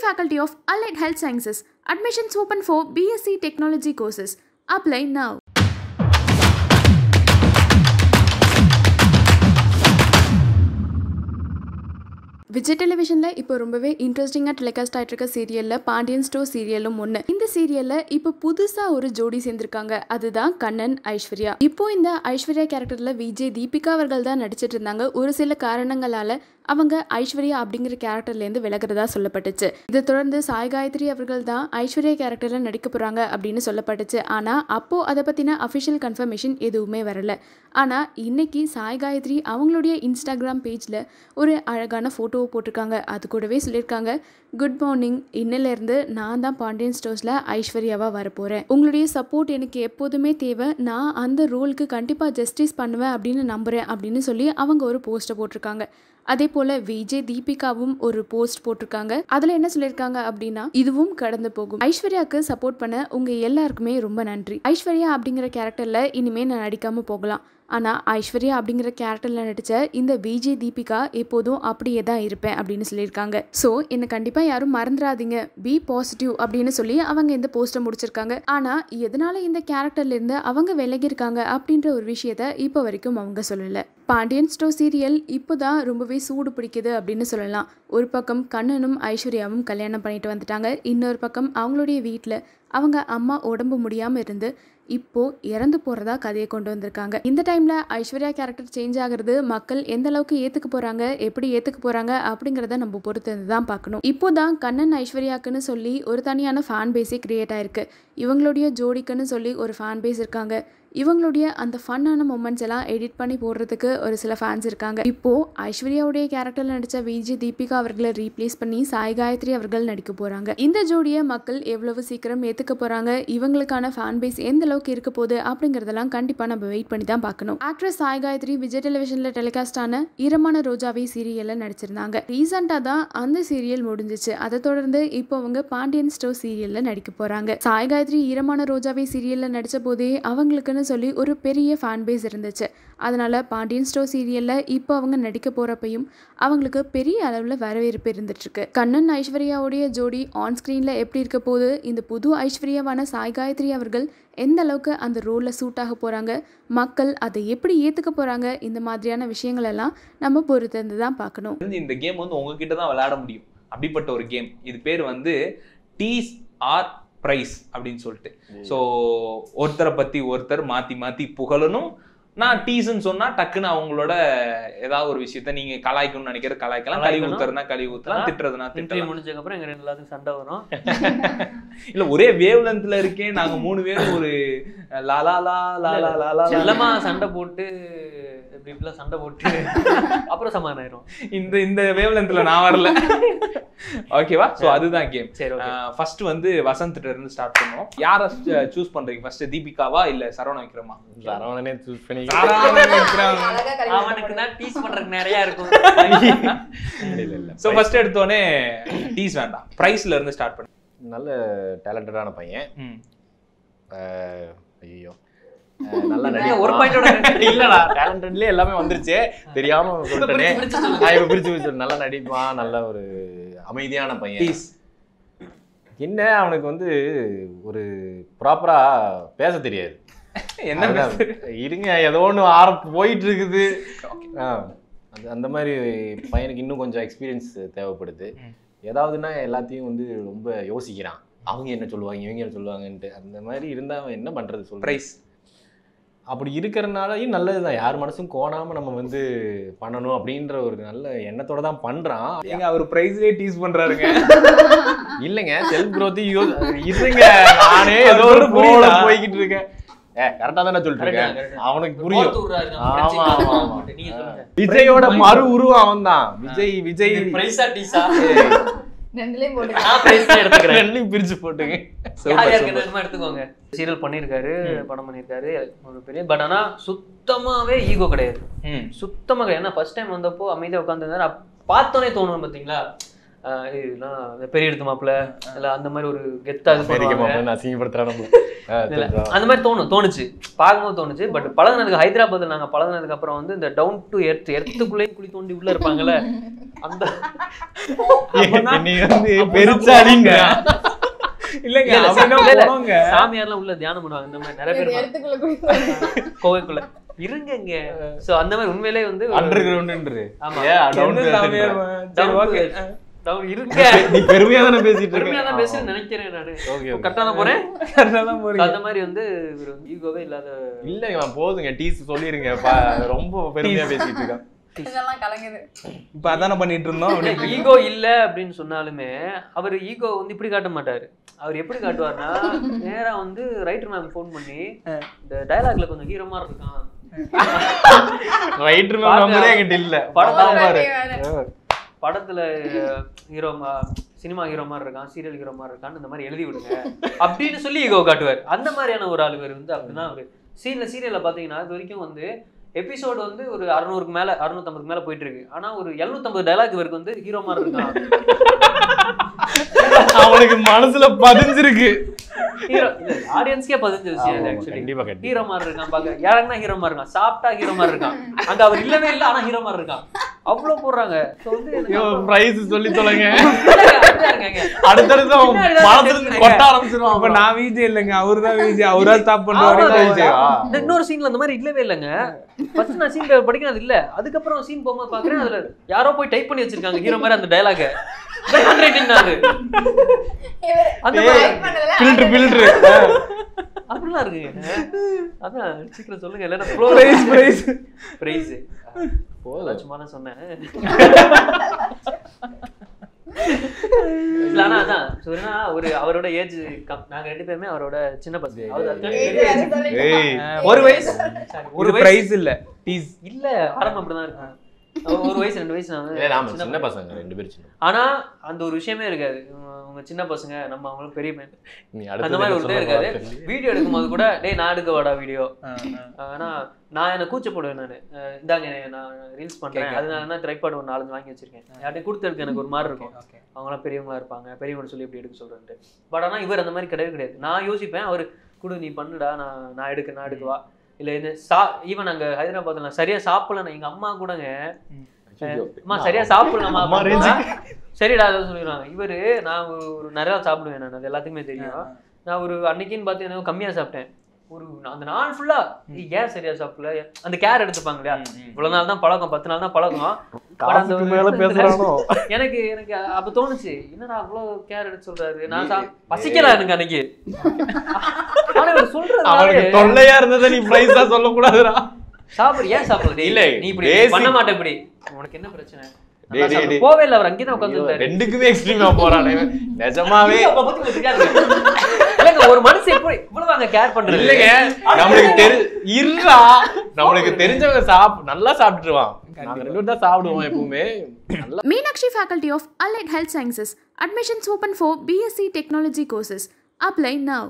Faculty of Allied Health Sciences. Admissions open for BSc Technology courses. Apply now. Vijay டெலிவிஷனில் இப்போ ரொம்பவே இன்ட்ரெஸ்டிங்காக telecast ஆகிட்டு இருக்க சீரியலில் பாண்டியன் ஸ்டோர் சீரியலும் ஒன்று இந்த சீரியலில் இப்போ புதுசாக ஒரு ஜோடி சேர்ந்திருக்காங்க அதுதான் கண்ணன் ஐஸ்வர்யா இப்போ இந்த ஐஸ்வர்யா கேரக்டரில் விஜய் தீபிகா அவர்கள் தான் நடிச்சிட்டு இருந்தாங்க ஒரு சில காரணங்களால் அவங்க ஐஸ்வர்யா அப்படிங்கிற கேரக்டர்லேருந்து விலகிறதா சொல்லப்பட்டுச்சு இதை தொடர்ந்து சாய் காயத்ரி அவர்கள் தான் ஐஸ்வர்யா கேரக்டரில் நடிக்க போகிறாங்க அப்படின்னு சொல்லப்பட்டுச்சு ஆனால் அப்போது அதை பற்றின அஃபிஷியல் கன்ஃபர்மேஷன் எதுவுமே வரல ஆனால் இன்னைக்கு சாய் காயத்ரி அவங்களுடைய இன்ஸ்டாகிராம் பேஜில் ஒரு அழகான ஃபோட்டோவை போட்டிருக்காங்க அது கூடவே சொல்லியிருக்காங்க குட் மார்னிங் இன்னிலேருந்து நான் தான் பாண்டியன் ஸ்டோர்ஸில் ஐஸ்வர்யாவாக வரப்போகிறேன் உங்களுடைய சப்போர்ட் எனக்கு எப்போதுமே தேவை நான் அந்த ரோலுக்கு கண்டிப்பாக ஜஸ்டிஸ் பண்ணுவேன் அப்படின்னு நம்புகிறேன் அப்படின்னு சொல்லி அவங்க ஒரு போஸ்ட்டை போட்டிருக்காங்க அதே போல விஜய் தீபிகாவும் ஒரு போஸ்ட் போட்டிருக்காங்க அதுல என்ன சொல்லியிருக்காங்க அப்படின்னா இதுவும் கடந்து போகும் ஐஸ்வர்யாவுக்கு சப்போர்ட் பண்ண உங்க எல்லாருக்குமே ரொம்ப நன்றி ஐஸ்வர்யா அப்படிங்கிற கேரக்டர்ல இனிமே நான் நடிக்காம போகலாம் ஆனால் ஐஸ்வர்யா அப்படிங்கிற கேரக்டரில் நடித்த இந்த விஜய் தீபிகா எப்போதும் அப்படியே தான் இருப்பேன் அப்படின்னு சொல்லியிருக்காங்க ஸோ என்னை கண்டிப்பாக யாரும் மறந்துடாதீங்க பி பாசிட்டிவ் அப்படின்னு சொல்லி அவங்க இந்த போஸ்ட்டை முடிச்சிருக்காங்க ஆனால் எதனால இந்த கேரக்டர்லேருந்து அவங்க விலகியிருக்காங்க அப்படின்ற ஒரு விஷயத்த இப்போ வரைக்கும் அவங்க சொல்லலை பாண்டியன் ஸ்டோ சீரியல் இப்போ தான் ரொம்பவே சூடு பிடிக்குது அப்படின்னு சொல்லலாம் ஒரு பக்கம் கண்ணனும் ஐஸ்வர்யாவும் கல்யாணம் பண்ணிட்டு வந்துட்டாங்க இன்னொரு பக்கம் அவங்களுடைய வீட்டில் அவங்க அம்மா உடம்பு முடியாமல் இருந்து இப்போ இறந்து போறதா கதையை கொண்டு வந்திருக்காங்க இந்த டைம்ல ஐஸ்வர்யா கேரக்டர் சேஞ்ச் ஆகுறது மக்கள் எந்த அளவுக்கு ஏத்துக்க போறாங்க எப்படி ஏத்துக்க போறாங்க அப்படிங்கறத நம்ம பொறுத்து தான் பார்க்கணும் இப்போதான் கண்ணன் ஐஸ்வர்யாக்குன்னு சொல்லி ஒரு தனியான ஃபேன் பேஸே கிரியேட் ஆயிருக்கு இவங்களுடைய ஜோடிக்குன்னு சொல்லி ஒரு ஃபேன் பேஸ் இருக்காங்க இவங்களுடைய அந்த ஃபன்னான மூமெண்ட்ஸ் எல்லாம் எடிட் பண்ணி போடுறதுக்கு ஒரு சில ஃபேன்ஸ் இருக்காங்க இப்போ ஐஸ்வர்யாவுடைய கேரக்டர்ல நடிச்ச விஜய் தீபிகா அவர்களை ரீப்ளேஸ் பண்ணி சாய் காயத்ரி அவர்கள் நடிக்க போறாங்க இந்த ஜோடியை மக்கள் எவ்வளவு சீக்கிரம் ஏத்துக்க போறாங்க இவங்களுக்கான ஃபேன் பேஸ் எந்த அளவுக்கு இருக்க போகுது அப்படிங்கறதெல்லாம் கண்டிப்பா நம்ம வெயிட் பண்ணி தான் பார்க்கணும் ஆக்ட்ரஸ் சாய் காயத்ரி விஜய் டெலிவிஷன்ல டெலிகாஸ்ட் ஆன ஈரமான ரோஜாவை சீரியல்ல நடிச்சிருந்தாங்க ரீசெண்டா தான் அந்த சீரியல் முடிஞ்சிச்சு அதை தொடர்ந்து இப்போ அவங்க பாண்டியன் ஸ்டோ சீரியல்ல நடிக்க போறாங்க சாய் காயத்ரி ஈரமான ரோஜாவை சீரியல்ல நடிச்ச போதே அவங்களுக்குன்னு சொல்லி ஒரு பெரிய ஃபேன் பேஸ் இருந்துச்சு அதனால பாண்டியன் ஸ்டோ சீரியல்ல இப்போ அவங்க நடிக்க போறப்பையும் அவங்களுக்கு பெரிய அளவில் வரவேற்பு இருந்துட்டு இருக்கு கண்ணன் ஐஸ்வர்யாவுடைய ஜோடி ஆன் ஸ்க்ரீன்ல எப்படி இருக்க போது இந்த புது ஐஸ்வர்யாவான சாய் காயத்ரி அவர்கள் எந்த அளவுக்கு அந்த ரோலில் சூட் ஆக போகிறாங்க மக்கள் அதை எப்படி ஏற்றுக்க போகிறாங்க இந்த மாதிரியான விஷயங்கள் எல்லாம் நம்ம பொறுத்திருந்து தான் பார்க்கணும் தெரிஞ்சு இந்த கேம் வந்து உங்ககிட்ட தான் விளையாட முடியும் அப்படிப்பட்ட ஒரு கேம் இது பேர் வந்து டீஸ் ஆர் ப்ரைஸ் அப்படின்னு சொல்லிட்டு ஸோ ஒருத்தரை பத்தி ஒருத்தர் மாத்தி மாத்தி புகழணும் நான் டீஸ்ன்னு சொன்னா டக்குன்னு அவங்களோட ஏதாவது ஒரு விஷயத்த நீங்க கலாய்க்கணும்னு நினைக்கிற கலாய்க்கலாம் கழுவி கலாய்க்கணும். ஊத்துறதுனா கழுவி ஊத்தலாம் திட்டுறதுனா இன்டர்வியூ திட்டலாம் முடிஞ்சதுக்கு அப்புறம் எங்க ரெண்டு எல்லாத்துக்கும் சண்டை வரும் இல்ல ஒரே வேவ் லென்த்ல இருக்கேன் நாங்க மூணு பேரும் ஒரு லா லா லா லா லா லா லா செல்லமா சண்டை போட்டு இப்படி இப்படிலாம் சண்டை போட்டு அப்புறம் சமாதானம் ஆயிரும் இந்த இந்த வேவ் லென்த்ல நான் வரல ஓகேவா சோ அதுதான் கேம் சரி ஓகே ஃபர்ஸ்ட் வந்து வசந்த்ல இருந்து ஸ்டார்ட் பண்ணுவோம் யார சூஸ் பண்றீங்க ஃபர்ஸ்ட் தீபிகாவா இல்ல சரவண விக்ரமா சரவணனே சூஸ் பண்ணி சரவண விக்ரம் அவனுக்கு தான் டீஸ் பண்றதுக்கு நிறைய இருக்கும் இல்ல இல்ல சோ ஃபர்ஸ்ட் எடுத்தோனே டீஸ் வேண்டாம் பிரைஸ்ல இருந்து ஸ்டார்ட் பண்ணு நல்ல டேலண்டடான பையன் ம். ஐயோ நல்லா நீங்க ஒரு நடிப்பான். பாயிண்டோட இல்லடா டேலண்டட்லயே எல்லாமே வந்துருச்சு தெரியாம சொல்லிட்டேனே பிரிச்சு சொல்லு. நான் இப்ப பிரிச்சு பிரிச்சு நல்லா நடிப்பான் நல்ல ஒரு அமைதியான பையன் டீஸ் என்ன அவனுக்கு வந்து ஒரு ப்ராப்பரா பேச தெரியாது என்ன அதான், பேசுற? இருங்க ஏதோ ஒன்று ஆர போயிட்டு இருக்குது ஆ, அது அந்த மாதிரி பையனுக்கு இன்னும் கொஞ்சம் எக்ஸ்பீரியன்ஸ் தேவைப்படுது ம். ஏதாவதுன்னா எல்லாத்தையும் வந்து ரொம்ப யோசிக்கிறான் அவங்க என்ன சொல்லுவாங்க இவங்க என்ன சொல்லுவாங்கன்ட்டு அந்த மாதிரி இருந்தா அவன் என்ன பண்றது சொல்ற பிரைஸ் அப்படி இருக்கிறனாலையும் நல்லதுதான் யார் மனசும் கோணாம நம்ம வந்து பண்ணணும் அப்படின்ற ஒரு நல்ல எண்ணத்தோட தான் பண்றான் ஏங்க அவர் பிரைஸ்லயே டீஸ் பண்றாருங்க இல்லைங்க செல்ஃப் growth யோ இருங்க நானே ஏதோ ஒரு சொல்றது புரியுதா? போல போய்கிட்டு இருக்கேன் ஏ கரெக்டா தானே சொல்லிட்டு Correct தான், இருக்கேன் correct தான். அவனுக்கு புரியும் கோத்து விடுறாரு, நம்ம ஆமா, பிரச்சனை ஆமா, இல்லாம ஆமா. போட்டு. நீங்க சொல்லுங்க. விஜயோட மறு உருவம் அவன் தான் விஜய் விஜய் இது பிரைஸா டீஸா? ரெண்டுலயும் போட்டு நான் பிரைஸ் தான் எடுத்துக்கிறேன். ரெண்டையும் பிரிச்சு போட்டுங்க யார் யாருக்கு என்னமோ எடுத்துக்கோங்க சீரியல் பண்ணிருக்காரு படம் பண்ணிருக்காரு ஒரு பெரிய பட் ஆனா சுத்தமாவே ஈகோ கிடையாது ம். சுத்தமா கிடையாது ஏன்னா ஃபர்ஸ்ட் டைம் வந்தப்போ அமைதியா உட்காந்துருந்தாரு பார்த்தோன்னே தோணும் பாத்தீங்களா ஆஹ் இதெல்லாம் இந்த பெரிய எடுத்து மாப்பிள்ள இல்ல அந்த மாதிரி ஒரு கெத்தா இது அமெரிக்க பண்ணுவாங்க மாப்பிள்ளை அசிங்கப்படுத்துறா நம்ம ஆ, இல்ல, தெரியுதா? அந்த மாதிரி தோணும் தோணுச்சு பார்க்கும்போது தோணுச்சு பட் பழகுனதுக்கு ஹைதராபாத்ல நாங்க பழகுனதுக்கு அப்புறம் வந்து இந்த டவுன் டு எர்த் எர்த்துக்குள்ளேயும் குழி தோண்டி உள்ள இருப்பாங்கல்ல அந்த நீ வந்து பெருச்சாலிங்க இல்லைங்க இல்ல, இல்ல, அப்படின்னா இல்ல, இல்ல. போனவங்க சாமியார்லாம் உள்ள தியானம் பண்ணுவாங்க இந்த மாதிரி நிறைய பேர் இடத்துக்குள்ள குடி கோவைக்குள்ள இருங்கங்க சோ அந்த மாதிரி உண்மையிலே வந்து ஒரு- அண்டர் கிரவுண்ட் ஆமா. என்ன சாமியார் சரி Down ஓகே to- down இருங்க நீ பெருமையா தானே பேசிட்டு பெருமையா தான் இருக்க பேசுறேன்னு நினைக்கிறேன் நானு ஓகே கரெக்டா தான் போறேன் கரெக்டாக So, போறீங்க அந்த மாதிரி வந்து இவர் ஈகோவே இல்லாத இல்லைங்க போதுங்க டீஸ் சொல்லிருங்க பா- ரொம்ப பெருமையா பேசிட்டு இருக்கான் இதெல்லாம் கலங்குது இப்போ அதானே பண்ணிட்டு இருந்தோம் அப்படி ஈகோ இல்ல அப்படின்னு சொன்னாலுமே அவர் ஈகோ வந்து இப்படி காட்ட மாட்டாரு அவர் எப்படி காட்டுவார்னா நேரா வந்து ரைட்டர் மேம் ஃபோன் பண்ணி இந்த டயலாக்ல கொஞ்சம் ஹீரோ மாதிரி இருக்கான் ரைட்டர் நம்பரே என்கிட்ட இல்ல படத்துல படம் பாரு வேற. படத்துல ஹீரோ சினிமா ஹீரோ மாதிரி இருக்கான் சீரியல் ஹீரோ மாதிரி இருக்கான்னு இந்த மாதிரி எழுதி விடுங்க அப்படின்னு சொல்லி ஈகோ காட்டுவார் அந்த மாதிரியான ஒரு ஆளு இவர் வந்து அப்படிதான் அவரு சீன்ல சீரியல்ல பாத்தீங்கன்னா இது வரைக்கும் வந்து எபிசோடு வந்து ஒரு அறுநூறுக்கு மேல அறுநூத்தம்பதுக்கு மேல போயிட்டு இருக்கு ஆனா ஒரு 750 டைலாக் இவருக்கு வந்து ஹீரோ மாதிரி இருக்கான் அவனுக்கு மனசுல பதிஞ்சிருக்கு ஹீரோ ஆடியன்ஸ்க்கே பதினஞ்சு விஷயம் ஆமா, ஆக்சுவலி கண்டிப்பா கண்டிப்பா ஹீரோ மாதிரி இருக்கான் பாக்க யாருன்னா ஹீரோ மாதிரி இருக்கான் சாப்பிட்டா ஹீரோ மாதிரி இருக்கான் அங்க அவர் இல்லவே இல்ல ஆனா ஹீரோ மாதிரி இருக்கான் அவ்வளவு போடுறாங்க So வந்து எனக்கு அவ்வளவு- பிரைஸ் சொல்லி தொலைங்க அப்படிதான் இருக்காங்க. அடுத்தடுத்து அவன் பின்னாடி தான் மனசுல தெரிஞ்சுக்கிறேன். கொட்ட ஆரம்பிச்சிருவான் அப்ப நான் விஜய் இல்லைங்க அவரு தான் விஜய் அவரா ஸ்டாப் ஆமா, பண்ணுவாரு விஜய். ஆ. இந்த இன்னொரு சீன்ல அந்த மாதிரி இல்லவே இல்லைங்க ஃபர்ஸ்ட் நான் சீன் படிக்கிறது இல்ல அதுக்கப்புறம் சீன் போகும்போது பாக்குறேன் அதுல யாரோ போய் டைப் பண்ணி வச்சிருக்காங்க ஹீரோ மாதிரி அந்த டயலாக ஹேண்ட் ரைட்டிங் தான் அது இவரு அந்த ஏய், மாதிரி type பண்ணதுல ஃபில்டர் ஃபில்டர் அப்படிலாம் இருக்குங்க அதான் சீக்கிரம் சொல்லுங்க இல்லைன்னா ஃப்ளோ பிரைஸ் பிரைஸ் பிரைஸ் சும்மா தான் சொன்னேன் இல்ல ஆனா அதான் சொன்னா ஒரு அவரோட ஏஜ் நாங்க ரெண்டு பேருமே அவரோட சின்ன பசங்க அவர் அதுக்கு ஏய், பெரிய அது age. சொல்லிட்டு ஏய் ஒரு வயசு sorry, ஒரு ஒரு வயசு பிரைஸ் இல்ல டீஸ் இல்ல ஆரம்பம் அப்படிதான் இருக்கும் அவ- ஒரு வயசு ரெண்டு வயசு நான் வந்து இல்ல நாம சின்ன சின்ன பசங்க ரெண்டு பேரும் சின்ன ஆனா அந்த ஒரு விஷயமே இருக்காது உங்க- உங்க சின்ன பசங்க நம்ம அவங்களும் பெரிய பையன் நீ அந்த அடுத்த மாதிரி ஒரு இதே இருக்காது வீடியோ எடுக்கும்போது கூட டேய் நான் எடுக்க வாடா வீடியோ ஆனா நான் என்ன கூச்சப்படுவேன் நான் இந்தாங்க நான் ரீல்ஸ் பண்றேன் கேக்க. அதனால தான் ட்ரைபாட் ஒரு நாலஞ்சு வாங்கி வச்சிருக்கேன் யார்ட்டையும் கொடுத்து எடுக்க எனக்கு ஒரு மாதிரி இருக்கும் அவங்களாம் பெரியவங்களா இருப்பாங்க பெரியவங்க சொல்லி எப்படி எடுக்க சொல்றேன்ட்டு பட் ஆனா இவர் அந்த மாதிரி கிடையவே கிடையாது நான் யோசிப்பேன் அவர் குடு நீ பண்ணுடா நான் நான் எடுக்க நான் எடுக்கவா இல்ல இந்த சா ஈவன் அங்க ஹைதராபாத்ல நான் சரியா சாப்பிடல எங்க அம்மா கூடங்க அம்மா சரியா சாப்பிடலாமா அம்மா அப்படின்னா, சரிடா அதை சொல்லிடுவாங்க இவரு நான் ஒரு ஒரு நிறையா சாப்பிடுவேன் நான் அது எல்லாத்துக்குமே தெரியும் நான் ஒரு அன்னைக்குன்னு பார்த்து எனக்கு கம்மியா சாப்பிட்டேன் ஒரு அந்த நாள் ஃபுல்லா ஏன் சரியா சாப்பிடல அந்த கேர் எடுத்துப்பாங்க இல்லையா இவ்வளவு நாள் தான் பழக்கம் பத்து நாள் தான் பழக்கம் But அந்த காசுக்கு ஒரு- மேல பேசுறானோ எனக்கு எனக்கு அப்ப தோணுச்சு என்னடா அவ்வளவு கேர் எடுத்து சொல்றாரு நான் சா- பசிக்கல எனக்கு அன்னைக்கு ஆனா இவர் அவனுக்கு சொல்றது தொல்லையா இருந்ததை நீ பிரைஸா சொல்ல கூடாதுடா சாப்பிடு ஏன் சாப்பிடல இல்ல, நீ இப்படி basic- பண்ண மாட்டே இப்படி உனக்கு என்ன பிரச்சனை டேய், நல்லா டேய், சாப்பிடு. டேய். போவே இல்ல அவர் அங்கேதான் உட்காந்துருந்தாரு ரெண்டுக்குமே எக்ஸ்ட்ரீமா போறானே இவன். நிஜமாவே அப்ப பத்தி உங்களுக்கு தெரியாது. இல்லைங்க, ஒரு மனுஷன் எப்படி இவ்வளவு அங்க கேர் பண்றது இல்லைங்க நம்மளுக்கு தெரி இருடா நம்மளுக்கு தெரிஞ்சவங்க சாப் நல்லா சாப்பிட்டுருவான் நாங்க ரெண்டு பேரும் தான் சாப்பிடுவோம் எப்பவுமே நல்லா Meenakshi Faculty of Allied Health Sciences. Admissions open for BSc Technology courses. Apply now.